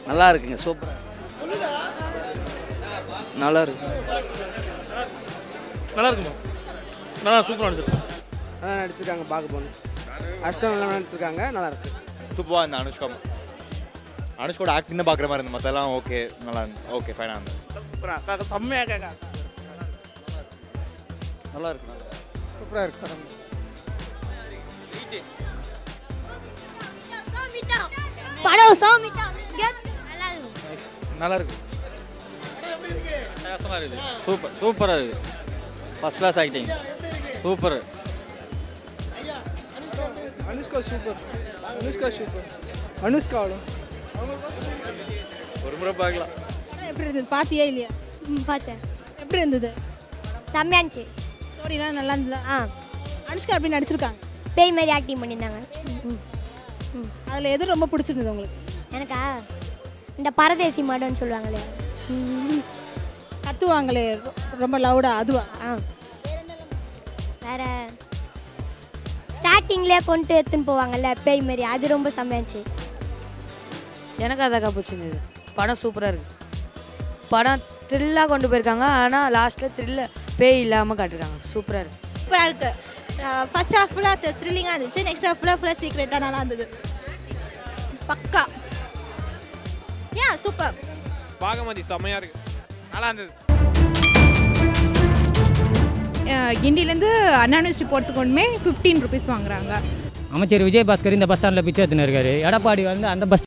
நல்லா இருக்குங்க சூப்பராக நல்லா இருக்கு நல்லா இருக்குமா நல்லா சூப்பராக நடிச்சிருக்கேன் நல்லா நடிச்சிருக்காங்க பார்க்க போகணும் அஷ்டம் நல்லா நடிச்சிருக்காங்க நல்லா இருக்கு சூப்பராக இருந்த அனுஷ்கா அனுஷ்கோட ஆக்டிங் தான் பார்க்குற மாதிரி இருந்தது மற்றெல்லாம் ஓகே நல்லா ஓகே ஃபைனாக இருந்தது செம்மையாக கேட்க நல்லா இருக்கு சூப்பராக இருக்கு படம் படம் சோமிட்டா நல்லா இருக்கும் நல்லா இருக்கு வித்தியாசமாக இருக்குது சூப்பர் சூப்பராக இருக்குது first class acting super Anushka super Anushka super Anushka ஆடும் ஒரு முறை பார்க்கலாம் எப்படி இருந்தது பார்த்தியா இல்லையா ம், பார்த்தேன் எப்படி இருந்தது செம்மையா இருந்துச்சு ஸ்டோரிலாம் நல்லா இருந்ததா ஆ அனுஷ்கா எப்படி நடிச்சிருக்காங்க பேய் மாதிரி ஆக்டிங் பண்ணியிருந்தாங்க ம் அதில் எது ரொம்ப பிடிச்சிருந்தது உங்களுக்கு எனக்கா இந்த பரதேசி மாடம்னு சொல்லுவாங்களே ம். கத்துவாங்களே ரொ- ரொம்ப லவுடா அதுவா ஆ வேற ஸ்டார்டிங்லேயே கொண்டு எடுத்துன்னு போவாங்கல்ல பேய் மாதிரி அது ரொம்ப செம்மையாச்சு எனக்கு அதாக்கா பிடிச்சிருந்தது படம் சூப்பராக இருக்குது படம் த்ரில்லாக கொண்டு போயிருக்காங்க ஆனால் லாஸ்ட்டில் த்ரில்ல பேய் இல்லாமல் காட்டிருக்காங்க சூப்பராக இருக்குது சூப்பராக இருக்கு ஃபர்ஸ்ட் ஹாஃப் ஃபுல்லாக த்ரில்லிங்காக இருந்துச்சு நெக்ஸ்ட் ஹாஃப் ஃபுல்லாக ஃபுல்லாக சீக்ரெட்டாக நல்லா இருந்தது பக்கா யா சூப்பர் பாகமதி செம்மையாக இருக்கு நல்லா இருந்தது கிண்டிலேருந்து அண்ணா யூனிவர்சிட்டி போகிறதுக்கு ஒன்றுமே ஃபிஃப்டீன் ருபீஸ் வாங்குறாங்க அமைச்சர் விஜயபாஸ்கர் இந்த பஸ் ஸ்டாண்டில் பிச்சை எடுத்துன்னு இருக்காரு எடப்பாடி வந்து அந்த பஸ்